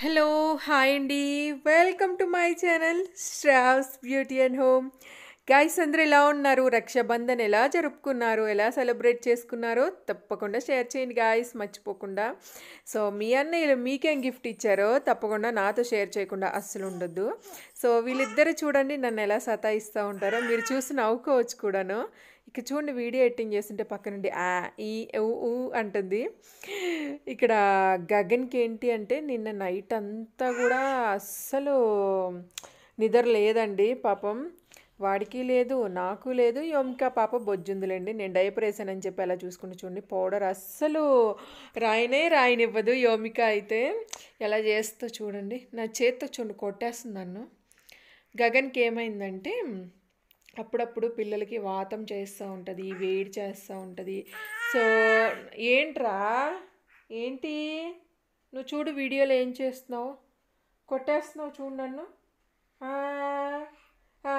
Hello hi అండి welcome to my channel స్ట్రావ్స్ beauty and home guys అందరూ ఎలా ఉన్నారు రక్షాబంధన్ ఎలా జరుపుకున్నారు ఎలా సెలబ్రేట్ చేసుకున్నారో తప్పకుండా షేర్ చేయండి గాయస్ మర్చిపోకుండా సో మీ అన్నయ్యలు మీకేం గిఫ్ట్ ఇచ్చారో తప్పకుండా నాతో షేర్ చేయకుండా అస్సలు ఉండొద్దు సో వీళ్ళిద్దరు చూడండి నన్ను ఎలా సతాయిస్తూ ఉంటారో మీరు చూసి నవ్వుకోవచ్చు కూడాను ఇక చూడండి వీడియో ఎడిటింగ్ చేస్తుంటే పక్క నుండి ఆ ఈ ఊ ఊ అంటుంది ఇక్కడ గగన్కి ఏంటి అంటే నిన్న నైట్ అంతా కూడా అస్సలు నిద్ర లేదండి పాపం వాడికి లేదు నాకు లేదు ఇంకా పాప బొజ్జుందిలేండి నేను డైపర్ వేసానని చెప్పి అలా చూసుకుని చూడండి పౌడర్ అస్సలు రాయనే రాయనివ్వదు యోమిక అయితే ఎలా చేస్తో చూడండి నా చేత్తో చూడండి కొట్టేస్తుంది నన్ను గగన్కి ఏమైందంటే అప్పుడప్పుడు పిల్లలకి వాతం చేస్తూ ఉంటుంది వేడి చేస్తూ ఉంటుంది సో ఏంట్రా ఏంటి నువ్వు చూడు వీడియోలో ఏం చేస్తున్నావు కొట్టేస్తున్నావు చూడు నన్ను ఆ, ఆ.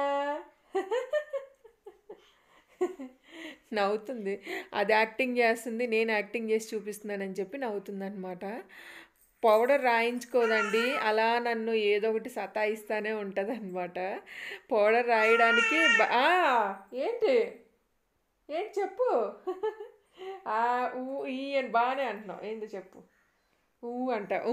నవ్వుతుంది అది యాక్టింగ్ చేస్తుంది నేను యాక్టింగ్ చేసి చూపిస్తున్నానని చెప్పి నవ్వుతుంది అనమాట పౌడర్ రాయించుకోదండి అలా నన్ను ఏదో ఒకటి సతాయిస్తానే ఉంటుంది అనమాట పౌడర్ రాయడానికి బ- ఆ, ఏంటి ఏంటి చెప్పు ఆ, ఊ ఈ అని బాగానే అంటున్నావు ఏంటి చెప్పు ఊ అంట ఊ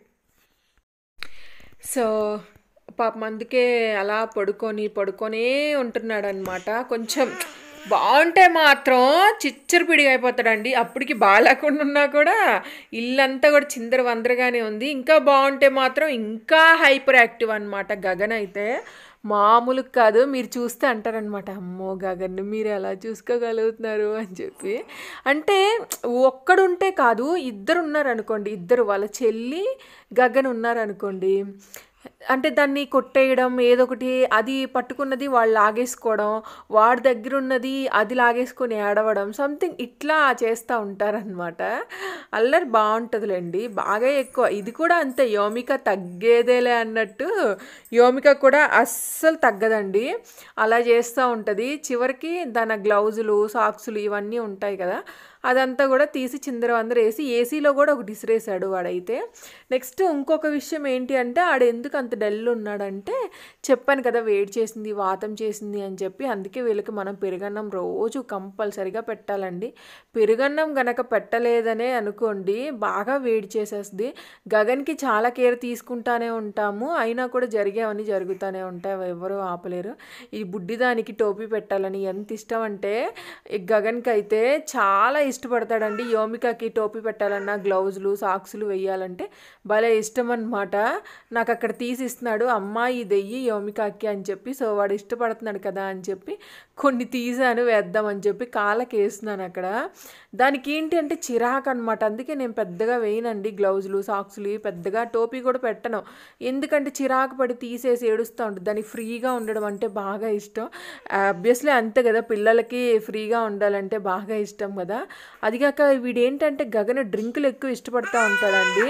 సో పాపం అందుకే అలా పడుకొని పడుకొనే ఉంటున్నాడు అనమాట కొంచెం బాగుంటే మాత్రం చిచ్చరపిడిగా అయిపోతాడండి అప్పటికి బాగాలేకుండా ఉన్నా కూడా ఇల్లంతా కూడా చిందర వందరగానే ఉంది ఇంకా బాగుంటే మాత్రం ఇంకా హైపర్ యాక్టివ్ అనమాట గగన్ అయితే మామూలు కాదు మీరు చూస్తే అంటారనమాట అమ్మో గగన్ మీరు ఎలా చూసుకోగలుగుతున్నారు అని చెప్పి అంటే ఒక్కడుంటే కాదు ఇద్దరు ఉన్నారనుకోండి ఇద్దరు వాళ్ళ చెల్లి గగన్ ఉన్నారనుకోండి అంటే దాన్ని కొట్టేయడం ఏదో ఒకటి అది పట్టుకున్నది వాళ్ళు లాగేసుకోవడం వాడి దగ్గర ఉన్నది అది లాగేసుకొని ఏడవడం సంథింగ్ ఇట్లా చేస్తూ ఉంటారనమాట అల్లరి బాగుంటుందిలేండి బాగా ఎక్కువ ఇది కూడా అంతే యోమిక తగ్గేదేలే అన్నట్టు యోమిక కూడా అస్సలు తగ్గదండి అలా చేస్తూ ఉంటుంది చివరికి దాని గ్లౌజులు సాక్సులు ఇవన్నీ ఉంటాయి కదా అదంతా కూడా తీసి చిందర వందర వేసి ఏసీలో కూడా ఒకటి ఇసిరేసాడు వాడైతే నెక్స్ట్ ఇంకొక విషయం ఏంటి అంటే ఆడు ఎందుకు అంత డల్ ఉన్నాడంటే చెప్పాను కదా వేడి చేసింది వాతం చేసింది అని చెప్పి అందుకే వీళ్ళకి మనం పెరుగన్నం రోజు కంపల్సరిగా పెట్టాలండి పెరుగన్నం గనక పెట్టలేదనే అనుకోండి బాగా వేడి చేసేస్తుంది గగన్కి చాలా కేర్ తీసుకుంటానే ఉంటాము అయినా కూడా జరిగేవన్నీ జరుగుతూనే ఉంటాయి అవి ఎవరు ఆపలేరు ఈ బుడ్డిదానికి టోపీ పెట్టాలని ఎంత ఇష్టం అంటే ఈ గగన్కి అయితే చాలా ఇష్టపడతాడండి యోమికకి టోపీ పెట్టాలన్నా గ్లౌజులు సాక్సులు వేయాలంటే భలే ఇష్టం అనమాట నాకు అక్కడ తీసిస్తున్నాడు అమ్మా ఇది వెయ్యి యోమికాకి అని చెప్పి సో వాడు ఇష్టపడుతున్నాడు కదా అని చెప్పి కొన్ని తీసాను వేద్దామని చెప్పి కాళ్ళకి వేస్తున్నాను అక్కడ దానికి ఏంటి అంటే చిరాకు అనమాట అందుకే నేను పెద్దగా వేయనండి గ్లౌజులు సాక్సులు ఇవి పెద్దగా టోపీ కూడా పెట్టను ఎందుకంటే చిరాకు పడి తీసేసి ఏడుస్తూ ఉంటుంది దానికి ఫ్రీగా ఉండడం అంటే బాగా ఇష్టం ఆబ్వియస్లీ అంతే కదా పిల్లలకి ఫ్రీగా ఉండాలంటే బాగా ఇష్టం కదా అదిగాక వీడేంటంటే గగన డ్రింకులు ఎక్కువ ఇష్టపడుతూ ఉంటాడండి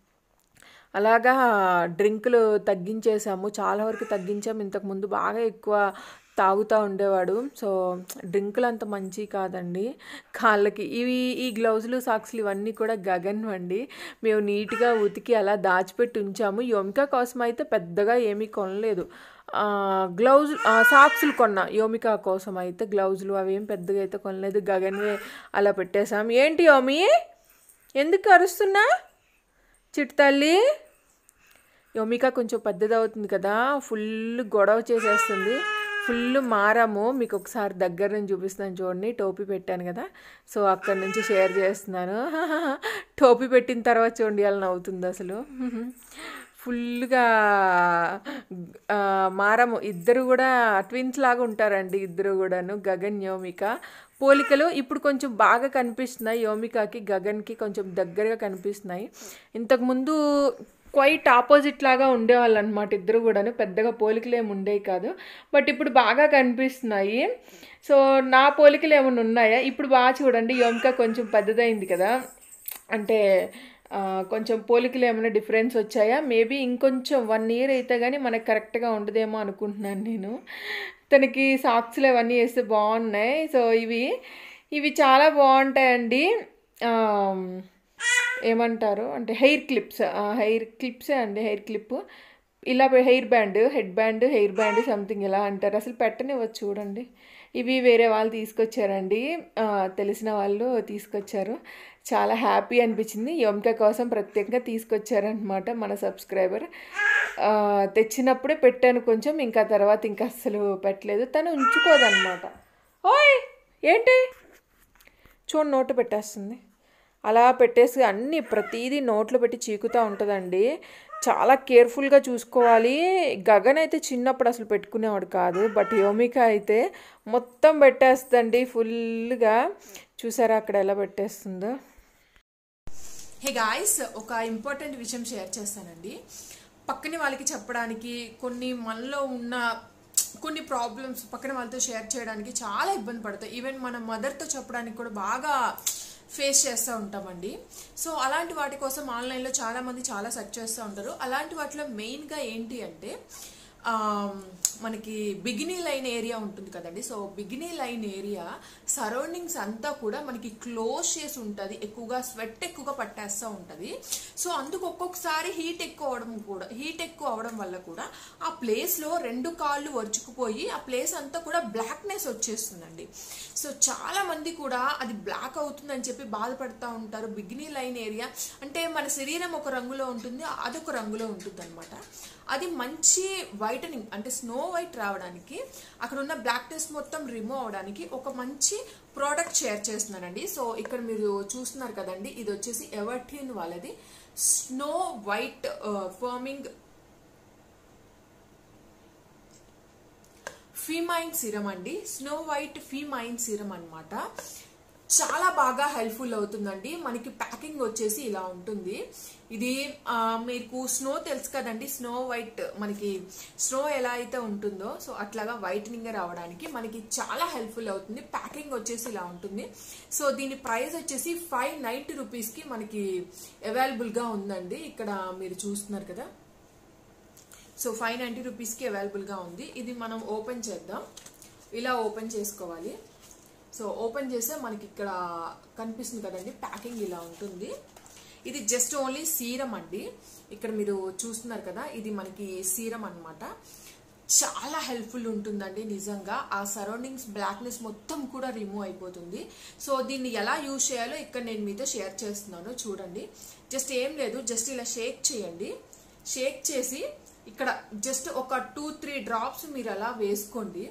అలాగా డ్రింకులు తగ్గించేసాము చాలా వరకు తగ్గించాము ఇంతకుముందు బాగా ఎక్కువ తాగుతూ ఉండేవాడు సో డ్రింకులు అంత మంచి కాదండి కాళ్ళకి ఇవి ఈ గ్లౌజులు సాక్స్లు ఇవన్నీ కూడా గగన్ అండి మేము నీట్గా ఉతికి అలా దాచిపెట్టి ఉంచాము యోమిక కోసం అయితే పెద్దగా ఏమీ కొనలేదు ఆ, గ్లౌజ్ ఆ, సాక్సులు కొన్నా యోమిక కోసం అయితే గ్లౌజులు అవి ఏం పెద్దగా అయితే కొనలేదు గగన్వే అలా పెట్టేశాం ఏంటి యోమి ఎందుకు అరుస్తున్నా చిట్టు తల్లి యోమిక కొంచెం పెద్దది అవుతుంది కదా ఫుల్ గొడవ చేసేస్తుంది ఫుల్ మారము మీకు ఒకసారి దగ్గర నుంచి చూపిస్తాను చూడండి టోపీ పెట్టాను కదా సో అక్కడి నుంచి షేర్ చేస్తున్నాను టోపీ పెట్టిన తర్వాత చూడండి అలా నవ్వుతుంది అసలు ఫుల్గా ఆ, మారము ఇద్దరు కూడా ట్విన్స్ లాగా ఉంటారండి ఇద్దరు కూడాను గగన్ యోమిక పోలికలు ఇప్పుడు కొంచెం బాగా కనిపిస్తున్నాయి యోమికకి గగన్కి కొంచెం దగ్గరగా కనిపిస్తున్నాయి ఇంతకుముందు క్వైట్ ఆపోజిట్ లాగా ఉండేవాళ్ళు అనమాట ఇద్దరు కూడాను పెద్దగా పోలికలు ఏమి ఉండేవి కాదు బట్ ఇప్పుడు బాగా కనిపిస్తున్నాయి సో నా పోలికలు ఏమైనా ఉన్నాయా ఇప్పుడు బాగా చూడండి యోమిక కొంచెం పెద్దదైంది కదా అంటే ఆ, కొంచెం పోలికలు ఏమైనా డిఫరెన్స్ వచ్చాయా మేబీ ఇంకొంచెం వన్ ఇయర్ అయితే కానీ మనకు కరెక్ట్గా ఉండదేమో అనుకుంటున్నాను నేను తనకి సాక్స్లు అవన్నీ వేస్తే బాగున్నాయి సో ఇవి ఇవి చాలా బాగుంటాయండి ఆ, ఏమంటారు అంటే హెయిర్ క్లిప్స్ హెయిర్ క్లిప్సే అండి హెయిర్ క్లిప్ ఇలా hair band head band hair band something ఇలా అంటారు అసలు పెట్టనివ్వచ్చు చూడండి ఇవి వేరే వాళ్ళు తీసుకొచ్చారండి ఆ, తెలిసిన వాళ్ళు తీసుకొచ్చారు చాలా హ్యాపీ అనిపించింది యోమిక కోసం ప్రత్యేకంగా తీసుకొచ్చారనమాట మన సబ్స్క్రైబర్ ఆ, తెచ్చినప్పుడే పెట్టాను కొంచెం ఇంకా తర్వాత ఇంకా అస్సలు పెట్టలేదు తను ఉంచుకోదన్నమాట ఓయ్ ఏంటి చూడు నోటు పెట్టేస్తుంది అలా పెట్టేసి అన్ని ప్రతిదీ నోట్లో పెట్టి చీకుతూ ఉంటుందండి చాలా కేర్ఫుల్గా చూసుకోవాలి గగన్ అయితే చిన్నప్పుడు అసలు పెట్టుకునేవాడు కాదు బట్ యోమిక అయితే మొత్తం పెట్టేస్తుందండి ఫుల్గా చూసారా అక్కడ ఎలా పెట్టేస్తుందో హే గాయస్ ఒక ఇంపార్టెంట్ విషయం షేర్ చేస్తానండి పక్కన వాళ్ళకి చెప్పడానికి కొన్ని మనలో ఉన్న కొన్ని ప్రాబ్లమ్స్ పక్కన వాళ్ళతో షేర్ చేయడానికి చాలా ఇబ్బంది పడతాయి ఈవెన్ మన మదర్తో చెప్పడానికి కూడా బాగా ఫేస్ చేస్తూ ఉంటామండి సో అలాంటి వాటి కోసం ఆన్లైన్లో చాలా మంది చాలా సెర్చ్ చేస్తూ ఉంటారు అలాంటి వాటిలో మెయిన్గా ఏంటి అంటే ఆ, మనకి బిగినీ లైన్ ఏరియా ఉంటుంది కదండి so bikini line area surroundings అంతా కూడా మనకి క్లోజ్ చేసి ఉంటుంది ఎక్కువగా స్వెట్ ఎక్కువగా పట్టేస్తూ ఉంటుంది సో అందుకు ఒక్కొక్కసారి హీట్ ఎక్కువ అవడం కూడా హీట్ ఎక్కువ అవడం వల్ల కూడా ఆ ప్లేస్లో రెండు కాళ్ళు వరుచుకుపోయి ఆ ప్లేస్ అంతా కూడా బ్లాక్నెస్ వచ్చేస్తుందండి సో చాలా మంది కూడా అది బ్లాక్ అవుతుందని చెప్పి బాధపడుతూ ఉంటారు బిగినీ లైన్ ఏరియా అంటే మన శరీరం ఒక రంగులో ఉంటుంది అదొక రంగులో ఉంటుంది అది మంచి వైటనింగ్ అంటే స్నో వైట్ రావడానికి అక్కడ ఉన్న బ్లాక్నెస్ మొత్తం రిమూవ్ అవడానికి ఒక మంచి ప్రోడక్ట్ షేర్ చేస్తున్నానండి సో ఇక్కడ మీరు చూస్తున్నారు కదండి ఇది వచ్చేసి ఎవర్టీన్ వాళ్ళది snow white firming feminine serum అండి స్నో వైట్ ఫీమైన్ సిరం అన్నమాట చాలా బాగా హెల్ప్ఫుల్ అవుతుందండి మనకి ప్యాకింగ్ వచ్చేసి ఇలా ఉంటుంది ఇది ఆ, మీకు స్నో తెలుసు కదండి స్నో వైట్ మనకి స్నో ఎలా అయితే ఉంటుందో సో అట్లాగా వైటనింగ్ రావడానికి మనకి చాలా హెల్ప్ఫుల్ అవుతుంది ప్యాకింగ్ వచ్చేసి ఇలా ఉంటుంది సో దీని ప్రైస్ వచ్చేసి ఫైవ్ నైంటీ రూపీస్కి మనకి అవైలబుల్గా ఉందండి ఇక్కడ మీరు చూస్తున్నారు కదా సో ఫైవ్ నైంటీ రూపీస్కి అవైలబుల్గా ఉంది ఇది మనం ఓపెన్ చేద్దాం ఇలా ఓపెన్ చేసుకోవాలి సో ఓపెన్ చేస్తే మనకి ఇక్కడ కనిపిస్తుంది కదండి ప్యాకింగ్ ఇలా ఉంటుంది ఇది జస్ట్ ఓన్లీ సీరం అండి ఇక్కడ మీరు చూస్తున్నారు కదా ఇది మనకి సీరం అన్నమాట చాలా హెల్ప్ఫుల్ ఉంటుందండి నిజంగా ఆ సరౌండింగ్స్ బ్లాక్నెస్ మొత్తం కూడా రిమూవ్ అయిపోతుంది సో దీన్ని ఎలా యూజ్ చేయాలో ఇక్కడ నేను మీతో షేర్ చేస్తున్నాను చూడండి జస్ట్ ఏం లేదు జస్ట్ ఇలా షేక్ చేయండి షేక్ చేసి ఇక్కడ జస్ట్ ఒక టూ త్రీ డ్రాప్స్ మీరు అలా వేసుకోండి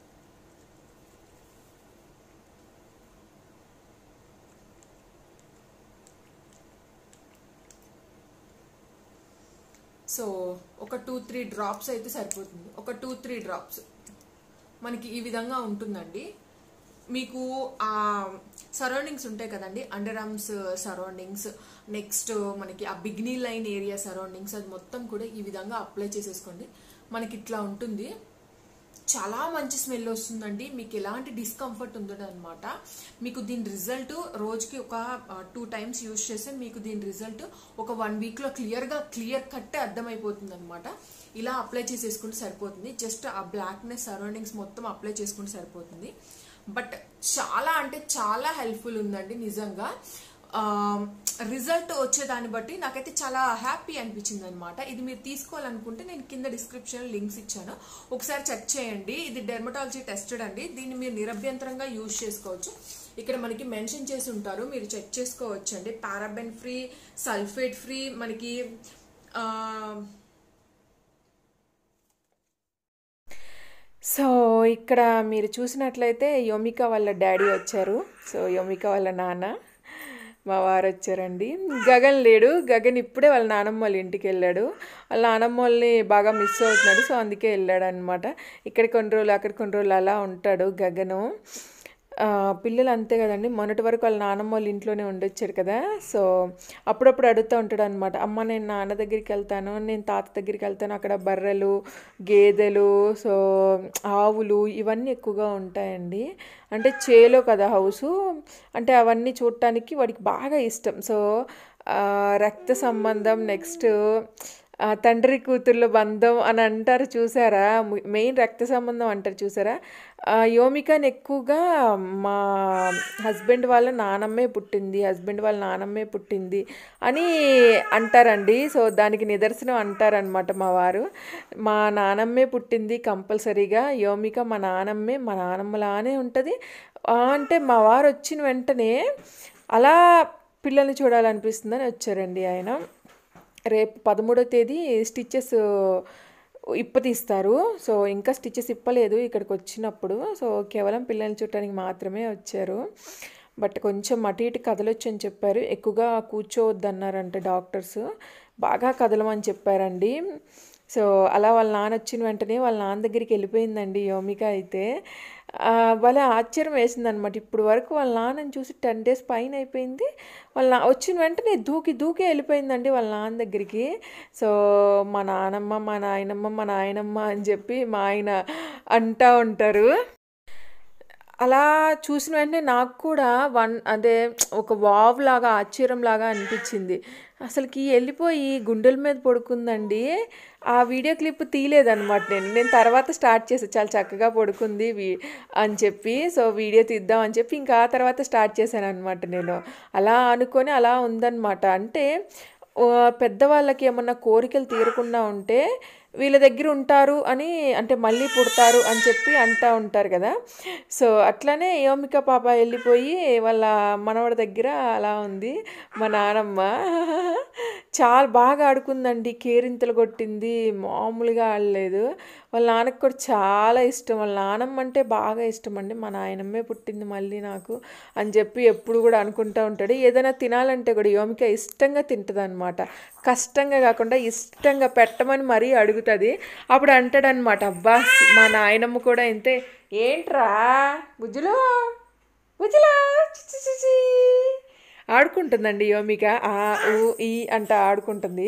సో ఒక టూ త్రీ డ్రాప్స్ అయితే సరిపోతుంది ఒక టూ త్రీ డ్రాప్స్ మనకి ఈ విధంగా ఉంటుందండి మీకు ఆ సరౌండింగ్స్ ఉంటాయి కదండి అండర్ ఆర్మ్స్ సరౌండింగ్స్ నెక్స్ట్ మనకి ఆ బిగ్నీ లైన్ ఏరియా సరౌండింగ్స్ అది మొత్తం కూడా ఈ విధంగా అప్లై చేసేసుకోండి మనకి ఇట్లా ఉంటుంది చాలా మంచి స్మెల్ వస్తుందండి మీకు ఎలాంటి డిస్కంఫర్ట్ ఉండదు అనమాట మీకు దీని రిజల్ట్ రోజుకి ఒక టూ టైమ్స్ యూజ్ చేస్తే మీకు దీని రిజల్ట్ ఒక వన్ వీక్లో క్లియర్గా క్లియర్ కట్టే అర్థమైపోతుంది అనమాట ఇలా అప్లై చేసేసుకుంటే సరిపోతుంది జస్ట్ ఆ బ్లాక్నెస్ సరౌండింగ్స్ మొత్తం అప్లై చేసుకుంటే సరిపోతుంది బట్ చాలా అంటే చాలా హెల్ప్ఫుల్ ఉందండి నిజంగా రిజల్ట్ వచ్చేదాన్ని బట్టి నాకైతే చాలా హ్యాపీ అనిపించింది అనమాట ఇది మీరు తీసుకోవాలనుకుంటే నేను కింద డిస్క్రిప్షన్ లింక్స్ ఇచ్చాను ఒకసారి చెక్ చేయండి ఇది డెర్మటాలజీ టెస్టెడ్ అండి దీన్ని మీరు నిరభ్యంతరంగా యూజ్ చేసుకోవచ్చు ఇక్కడ మనకి మెన్షన్ చేసి ఉంటారు మీరు చెక్ చేసుకోవచ్చు అండి పారాబెన్ ఫ్రీ సల్ఫేట్ ఫ్రీ మనకి ఆ, సో ఇక్కడ మీరు చూసినట్లయితే యోమిక వాళ్ళ డాడీ వచ్చారు సో యోమిక వాళ్ళ నాన్న మా వారు వచ్చారండి గగన్ లేడు గగన్ ఇప్పుడే వాళ్ళ నానమ్మ వాళ్ళ ఇంటికి వెళ్ళాడు వాళ్ళ నానమ్మ వాళ్ళని బాగా మిస్ అవుతున్నాడు సో అందుకే వెళ్ళాడు అనమాట ఇక్కడ కొన్ని రోజులు అక్కడ కొన్ని రోజులు అలా ఉంటాడు గగను ఆ, పిల్లలు అంతే కదండి మొన్నటి వరకు వాళ్ళ నానమ్మ వాళ్ళ ఇంట్లోనే ఉండొచ్చాడు కదా సో అప్పుడప్పుడు అడుగుతూ ఉంటాడు అనమాట అమ్మ నేను నాన్న దగ్గరికి వెళ్తాను నేను తాత దగ్గరికి వెళ్తాను అక్కడ బర్రెలు గేదెలు సో ఆవులు ఇవన్నీ ఎక్కువగా ఉంటాయండి అంటే చేలో కదా హౌసు అంటే అవన్నీ చూడటానికి వాడికి బాగా ఇష్టం సో ఆ, రక్త సంబంధం నెక్స్ట్ ఆ, తండ్రి కూతుర్ల బంధం అని అంటారు చూసారా ము- మెయిన్ రక్త సంబంధం అంటారు చూసారా ఆ, యోమికని ఎక్కువగా మా హస్బెండ్ వాళ్ళ నానమ్మే పుట్టింది హస్బెండ్ వాళ్ళ నానమ్మే పుట్టింది అని అంటారండి సో దానికి నిదర్శనం అంటారనమాట మా వారు మా నానమ్మే పుట్టింది కంపల్సరీగా యోమిక మా నానమ్మే మా నానమ్మలానే ఉంటుంది ఆ, అంటే మా వారు వచ్చిన వెంటనే అలా పిల్లల్ని చూడాలనిపిస్తుందని వచ్చారండి ఆయన రేపు పదమూడో తేదీ స్టిచ్చెస్ ఇప్పతీస్తారు సో ఇంకా స్టిచ్చెస్ ఇప్పలేదు ఇక్కడికి వచ్చినప్పుడు సో కేవలం పిల్లల్ని చూడటానికి మాత్రమే వచ్చారు బట్ కొంచెం అటు ఇటు కదలొచ్చు అని చెప్పారు ఎక్కువగా కూర్చోవద్దన్నారంట డాక్టర్స్ బాగా కదలమని చెప్పారండి సో అలా వాళ్ళ నాన్న వచ్చిన వెంటనే వాళ్ళ నాన్న దగ్గరికి వెళ్ళిపోయిందండి యోమిక అయితే ఆ, భలే ఆశ్చర్యం వేసిందనమాట ఇప్పుడు వరకు వాళ్ళ నాన్నని చూసి టెన్ డేస్ పైన అయిపోయింది వాళ్ళ నా వచ్చిన వెంటనే దూకి దూకి వెళ్ళిపోయిందండి వాళ్ళ నాన్న దగ్గరికి సో మా నానమ్మ మా నాయనమ్మ మా నాయనమ్మ అని చెప్పి మా ఆయన అంటా ఉంటారు అలా చూసిన వెంటనే నాకు కూడా వన్ అదే ఒక వావ్ లాగా ఆశ్చర్యం లాగా అనిపించింది అసలుకి వెళ్ళిపోయి గుండెల మీద పడుకుందండి ఆ వీడియో క్లిప్ తీయలేదన్నమాట నేను నేను తర్వాత స్టార్ట్ చేసాను చాలా చక్కగా పడుకుంది వీ అని చెప్పి సో వీడియో తీద్దాం అని చెప్పి ఇంకా ఆ తర్వాత స్టార్ట్ చేశాను అనమాట నేను అలా అనుకొని అలా ఉందన్నమాట అంటే ఆ, పెద్దవాళ్ళకి ఏమన్నా కోరికలు తీరకుండా ఉంటే వీళ్ళ దగ్గర ఉంటారు అని అంటే మళ్ళీ పుడతారు అని చెప్పి అంటూ ఉంటారు కదా సో అట్లనే యోమిక పాప వెళ్ళిపోయి వాళ్ళ మనవడి దగ్గర అలా ఉంది మా నానమ్మ చాలా బాగా ఆడుకుందండి కేరింతలు కొట్టింది మామూలుగా ఆడలేదు వాళ్ళ నాన్నకు కూడా చాలా ఇష్టం వాళ్ళ నానమ్మ అంటే బాగా ఇష్టం అండి మా నాయనమ్మే పుట్టింది మళ్ళీ నాకు అని చెప్పి ఎప్పుడు కూడా అనుకుంటూ ఉంటాడు ఏదైనా తినాలంటే కూడా యోమిక ఇష్టంగా తింటుంది అనమాట కష్టంగా కాకుండా ఇష్టంగా పెట్టమని మరీ అడుగుతుంది అప్పుడు అంటాడనమాట అబ్బా మా నాయనమ్మ కూడా ఇంతే ఏంట్రా బుజ్జులో బుజ్జులో చిచి చిచి ఆడుకుంటుందండి యోమిక ఆ ఊ ఈ అంట ఆడుకుంటుంది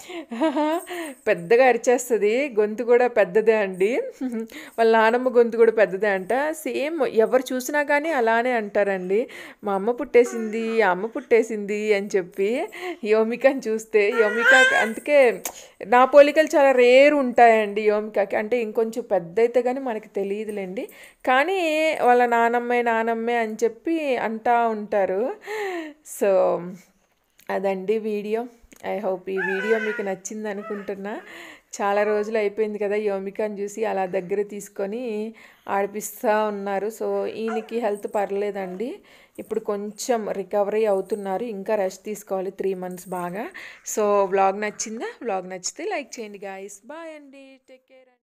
పెద్దగా అరిచేస్తుంది గొంతు కూడా పెద్దదే అండి వాళ్ళ నానమ్మ గొంతు కూడా పెద్దదే అంట సేమ్ ఎవరు చూసినా కానీ అలానే అంటారండి మా అమ్మ పుట్టేసింది ఆ అమ్మ పుట్టేసింది అని చెప్పి యోమికని చూస్తే యోమిక అందుకే నా పోలికలు చాలా రేరు ఉంటాయండి యోమికకి అంటే ఇంకొంచెం పెద్ద అయితే కానీ మనకి తెలియదులేండి కానీ వాళ్ళ నానమ్మే నానమ్మే అని చెప్పి అంటా ఉంటారు సో అదండి వీడియో ఐ హోప్ ఈ వీడియో మీకు నచ్చింది అనుకుంటున్నా చాలా రోజులు అయిపోయింది కదా యోమికాని చూసి అలా దగ్గర తీసుకొని ఆడిపిస్తూ ఉన్నారు సో ఈయనకి హెల్త్ పర్లేదండి ఇప్పుడు కొంచెం రికవరీ అవుతున్నారు ఇంకా రెస్ట్ తీసుకోవాలి త్రీ మంత్స్ బాగా సో వ్లాగ్ నచ్చిందా వ్లాగ్ నచ్చితే లైక్ చేయండి గాయస్ బాయ్ అండి టేక్ కేర్